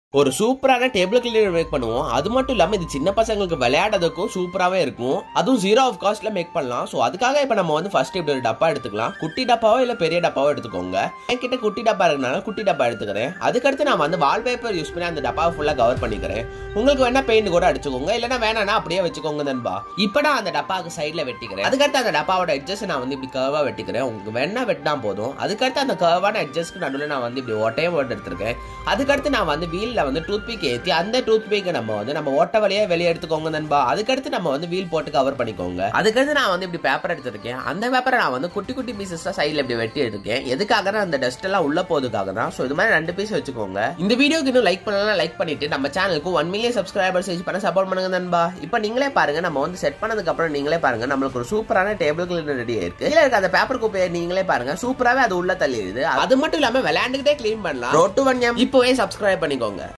ஒரு சூப்பரான table cleaner make பண்ணுவோம் அது மட்டும் இல்லாம இது சின்ன பசங்களுக்கு விளையாடுறதுக்கும் சூப்பராகவே இருக்கும் அதுவும் ஜீரோ ஆஃப் காஸ்ட்ல மேக் பண்ணலாம் ஸோ அதுக்காக இப்போ நம்ம வந்து ஃபர்ஸ்ட் இப்படி ஒரு டப்பா எடுத்துக்கலாம் குட்டி டப்பாவோ இல்லை பெரிய டப்பாவோ எடுத்துக்கோங்க என்கிட்ட குட்டி டப்பா இருக்கனால குட்டி டப்பா எடுத்துக்கிறேன் அதுக்கடுத்து நான் வந்து வால்பேப்பர் யூஸ் பண்ணி அந்த டப்பாவை ஃபுல்லாக கவர் பண்ணிக்கிறேன் உங்களுக்கு வேணா பெயிண்ட் கூட அடிச்சுக்கோங்க இல்லைன்னா வேணாம்னா அப்படியே வச்சுக்கோங்க நண்பா இப்போ நான் அந்த டப்பாவுக்கு சைடில் வெட்டிக்கிறேன் அதுக்கடுத்து அந்த டப்பாவோட எட்ஜஸ் நான் வந்து இப்படி கர்வாக வெட்டிக்கிறேன் உங்களுக்கு வேணா வெட்டினா போதும் அதுக்கடுத்து அந்த கர்வான எட்ஜஸ்க்கு நடுவில் நான் வந்து இப்படி ஒட்டையை போட்டு எடுத்திருக்கேன் அதுக்கடுத்து நான் வந்து வீலில் வந்து டூத் பிக் ஏற்றி அந்த டூத் பிக்கை நம்ம வந்து நம்ம ஓட்ட வழியாக வெளியே எடுத்துக்கோங்க நண்பா அதுக்கடுத்து நம்ம வந்து வீல் போட்டு கவர் பண்ணிக்கோங்க அதுக்கடுத்து நான் வந்து இப்படி பேப்பர் எடுத்திருக்கேன் அந்த பேப்பரை நான் வந்து குட்டி குட்டி பீசஸாக சைடில் இப்படி வெட்டி எடுக்கேன் எதுக்காக அந்த டஸ்ட் எல்லாம் உள்ள போதுக்காக தான் ஸோ இது மாதிரி ரெண்டு பீஸ் வச்சுக்கோங்க இந்த வீடியோக்கு இன்னும் லைக் பண்ணலாம் லைக் பண்ணிட்டு நம்ம சேனலுக்கு ஒன் மில்லியன் சப்ஸ்கிரைபர்ஸ் ரீச் பண்ண சப்போர்ட் பண்ணுங்க நண்பா இப்போ நீங்களே பாருங்க நம்ம வந்து செட் பண்ணதுக்கு அப்புறம் நீங்களே பாருங்க நம்மளுக்கு ஒரு சூப்பரான டேபிள் கிளீனர் ரெடி ஆயிருக்கு கீழே இருக்க அந்த பேப்பர் குப்பையை நீங்களே பாருங்க சூப்பராகவே அது உள்ள தள்ளிடுது அது மட்டும் இல்லாம விளையாண்டுக்கிட்டே க்ளீன் பண்ணலாம் ரோட்டு வன்யம் இப்போவே சப்ஸ்கிரைப் பண்ணிக்கோங்க